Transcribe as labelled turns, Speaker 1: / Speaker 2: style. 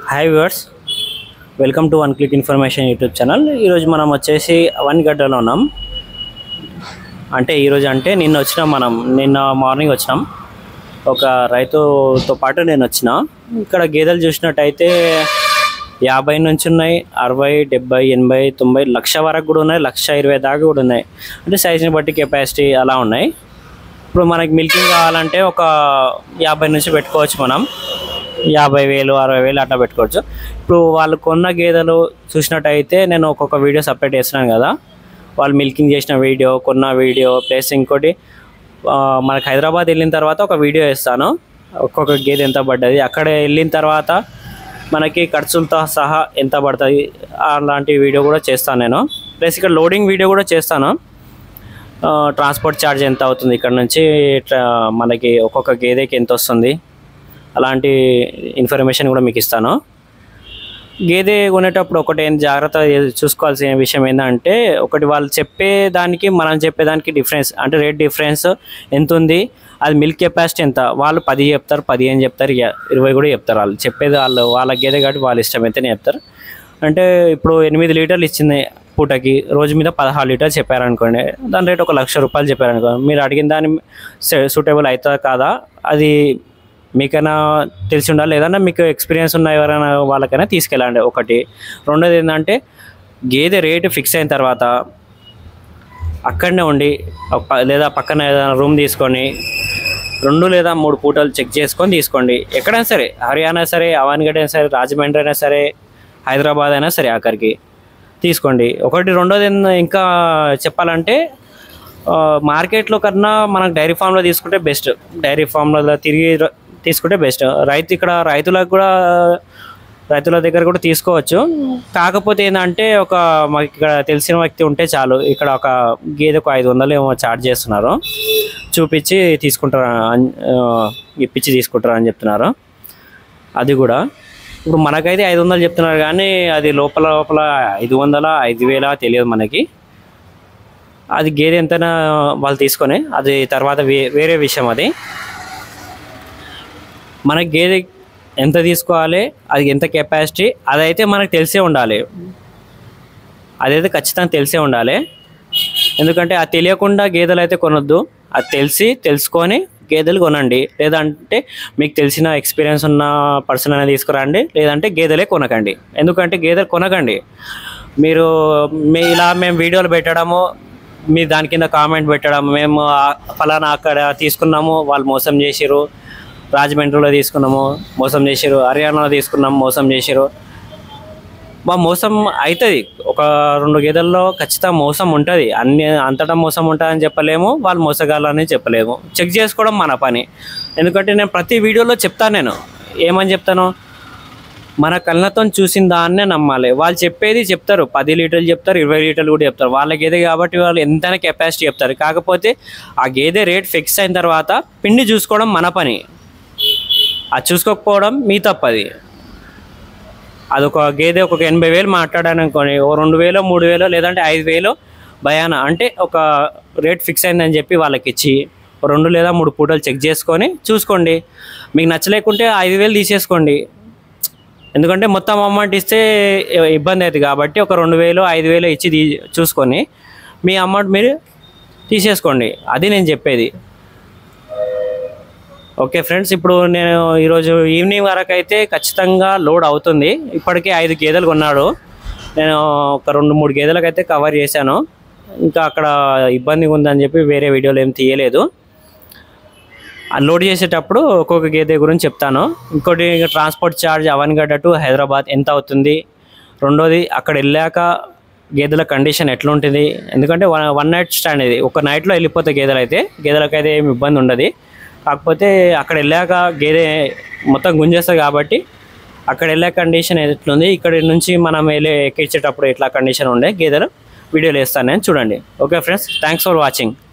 Speaker 1: hi viewers welcome to one click information YouTube channel ఈరోజు మనం వచ్చేసి అవన్గడ్డలో ఉన్నాం అంటే ఈరోజు అంటే నిన్న వచ్చినాం మనం నిన్న మార్నింగ్ వచ్చినాం ఒక రైతుతో పాటు నేను వచ్చిన ఇక్కడ గేదెలు చూసినట్టయితే యాభై నుంచి ఉన్నాయి అరవై డెబ్బై ఎనభై తొంభై లక్ష వరకు కూడా ఉన్నాయి లక్ష ఇరవై దాకా కూడా ఉన్నాయి అంటే సైజుని బట్టి కెపాసిటీ అలా ఉన్నాయి ఇప్పుడు మనకి మిల్కింగ్ కావాలంటే ఒక యాభై నుంచి పెట్టుకోవచ్చు మనం యాభై వేలు అరవై వేలు అట్లా పెట్టుకోవచ్చు ఇప్పుడు వాళ్ళు కొన్న గేదెలు చూసినట్టయితే నేను ఒక్కొక్క వీడియో సపరేట్ చేస్తున్నాను కదా వాళ్ళు మిల్కింగ్ చేసిన వీడియో కొన్న వీడియో ప్లస్ ఇంకోటి ఆ, మనకి హైదరాబాద్ వెళ్ళిన తర్వాత ఒక వీడియో వేస్తాను ఒక్కొక్క గేదె ఎంత పడ్డది అక్కడ వెళ్ళిన తర్వాత మనకి ఖర్చులతో సహా ఎంత పడుతుంది అలాంటి వీడియో కూడా చేస్తాను నేను ప్లస్ ఇక్కడ లోడింగ్ వీడియో కూడా చేస్తాను ఆ, ట్రాన్స్పోర్ట్ ఛార్జ్ ఎంత అవుతుంది ఇక్కడ నుంచి ట్రా- మనకి ఒక్కొక్క గేదెకి ఎంత వస్తుంది అలాంటి ఇన్ఫర్మేషన్ కూడా మీకు ఇస్తాను గేదె కొనేటప్పుడు ఒకటి ఏం జాగ్రత్త చూసుకోవాల్సిన విషయం ఏంటంటే ఒకటి వాళ్ళు చెప్పే దానికి మనం చెప్పేదానికి డిఫరెన్స్ అంటే రేట్ డిఫరెన్స్ ఎంత ఉంది అది మిల్క్ కెపాసిటీ ఎంత వాళ్ళు పది చెప్తారు పదిహేను చెప్తారు ఇక ఇరవై కూడా చెప్తారు వాళ్ళు చెప్పేది వాళ్ళు వాళ్ళ గేదె కాబట్టి వాళ్ళ ఇష్టం అయితేనే చెప్తారు అంటే ఇప్పుడు ఎనిమిది లీటర్లు ఇచ్చింది పూటకి రోజు మీద పదహారు లీటర్లు చెప్పారనుకోండి దాని రేట్ ఒక లక్ష రూపాయలు చెప్పారనుకోండి మీరు అడిగిన దాని సూటబుల్ అవుతుందా కాదా అది మీకైనా తెలిసి ఉండాలి లేదన్నా మీకు ఎక్స్పీరియన్స్ ఉన్న ఎవరైనా వాళ్ళకైనా తీసుకెళ్ళండి ఒకటి రెండోది ఏంటంటే గేదె రేటు ఫిక్స్ అయిన తర్వాత అక్కడనే ఉండి ఒక ప- లేదా పక్కన ఏదైనా రూమ్ తీసుకొని రెండు లేదా మూడు పూటలు చెక్ చేసుకొని తీసుకోండి ఎక్కడైనా సరే హర్యానా సరే అవన్గఢ్ అయినా సరే రాజమండ్రి అయినా సరే హైదరాబాద్ అయినా సరే అక్కడికి తీసుకోండి ఒకటి రెండోది ఏంద- ఇంకా చెప్పాలంటే ఆ, మార్కెట్లో కన్నా మనకు డైరీ ఫామ్లో తీసుకుంటే బెస్ట్ డైరీ ఫామ్లో తిరిగి ర- తీసుకుంటే బెస్ట్ రైతు ఇక్కడ రైతులకు కూడా రైతుల దగ్గర కూడా తీసుకోవచ్చు కాకపోతే ఏంటంటే ఒక మాకు ఇక్కడ తెలిసిన వ్యక్తి ఉంటే చాలు ఇక్కడ ఒక గేదెకు ఐదు వందలు ఏమో ఛార్జ్ చేస్తున్నారు చూపించి తీసుకుంటారు అన్- ఆ, ఇప్పించి తీసుకుంటారు అని చెప్తున్నారు అది కూడా ఇప్పుడు మనకైతే ఐదు వందలు చెప్తున్నారు కానీ అది లోపల లోపల ఐదు వందల ఐదు వేల తెలియదు మనకి అది గేదె ఎంతైనా వాళ్ళు తీసుకొని అది తర్వాత వే- వేరే విషయం అది మనకి గేదె ఎంత తీసుకోవాలి అది ఎంత కెపాసిటీ అదైతే మనకు తెలిసే ఉండాలి అదైతే ఖచ్చితంగా తెలిసే ఉండాలి ఎందుకంటే అది తెలియకుండా గేదెలు అయితే కొనొద్దు అది తెలిసి తెలుసుకొని గేదెలు కొనండి లేదంటే మీకు తెలిసిన ఎక్స్పీరియన్స్ ఉన్న పర్సన్ అనేది తీసుకురండి లేదంటే గేదెలే కొనకండి ఎందుకంటే గేదెలు కొనకండి మీరు మీ ఇలా మేము వీడియోలు పెట్టడము మీరు దాని కింద కామెంట్ పెట్టడం మేము ఆ- ఫలానా అక్కడ తీసుకున్నాము వాళ్ళు మోసం చేసిరు రాజమండ్రిలో తీసుకున్నాము మోసం చేసిరు హర్యానాలో తీసుకున్నాము మోసం చేసిరు మా మోసం అవుతుంది ఒక రెండు గేదెల్లో ఖచ్చితంగా మోసం ఉంటుంది అన్ని అంతటా మోసం ఉంటుందని చెప్పలేము వాళ్ళు మోసగాళ్ళని చెప్పలేము చెక్ చేసుకోవడం మన పని ఎందుకంటే నేను ప్రతి వీడియోలో చెప్తాను నేను ఏమని చెప్తాను మన కళ్ళతో చూసిన దాన్నే నమ్మాలి వాళ్ళు చెప్పేది చెప్తారు పది లీటర్లు చెప్తారు ఇరవై లీటర్లు కూడా చెప్తారు వాళ్ళ గేదె కాబట్టి వాళ్ళు ఎంతైనా కెపాసిటీ చెప్తారు కాకపోతే ఆ గేదె రేట్ ఫిక్స్ అయిన తర్వాత పిండి చూసుకోవడం మన పని అది చూసుకోకపోవడం మీ తప్పది అదొక గేదె ఒక ఎనభై వేలు మాట్లాడాను అనుకోని ఓ రెండు వేలు మూడు వేలు లేదంటే ఐదు వేలు భయాన అంటే ఒక రేట్ ఫిక్స్ అయిందని చెప్పి వాళ్ళకి ఇచ్చి ఓ రెండు లేదా మూడు పూటలు చెక్ చేసుకొని చూసుకోండి మీకు నచ్చలేకుంటే ఐదు వేలు తీసేసుకోండి ఎందుకంటే మొత్తం అమౌంట్ ఇస్తే ఇ- ఇబ్బంది అవుతుంది కాబట్టి ఒక రెండు వేలు ఐదు వేలు ఇచ్చి తీ చూసుకొని మీ అమౌంట్ మీరు తీసేసుకోండి అది నేను చెప్పేది ఓకే ఫ్రెండ్స్ ఇప్పుడు నేను ఈరోజు ఈవినింగ్ వరకు అయితే ఖచ్చితంగా లోడ్ అవుతుంది ఇప్పటికే ఐదు గేదెలు కొన్నాడు నేను ఒక రెండు మూడు గేదెలకు అయితే కవర్ చేశాను ఇంకా అక్కడ ఇబ్బందిగా ఉందని చెప్పి వేరే వీడియోలు ఏం తీయలేదు ఆ లోడ్ చేసేటప్పుడు ఒక్కొక్క గేదె గురించి చెప్తాను ఇంకోటి transport charge Avanigadda to Hyderabad ఎంత అవుతుంది రెండోది అక్కడ వెళ్ళాక గేదెల కండిషన్ ఎట్లుంటుంది ఎందుకంటే వన్ వన్ నైట్ స్టాండ్ ఇది ఒక నైట్లో వెళ్ళిపోతాయి గేదెలు అయితే గేదెలకు అయితే ఏమి ఇబ్బంది ఉండదు కాకపోతే అక్కడ వెళ్ళాక గేదె మొత్తం గుంజేస్తుంది కాబట్టి అక్కడ వెళ్ళే కండిషన్ ఎట్లుంది ఇక్కడ నుంచి మనం వెళ్ళి ఎక్కించేటప్పుడు ఎట్లా కండిషన్ ఉండే గేదెలు వీడియోలు వేస్తాను నేను చూడండి okay friends thanks for watching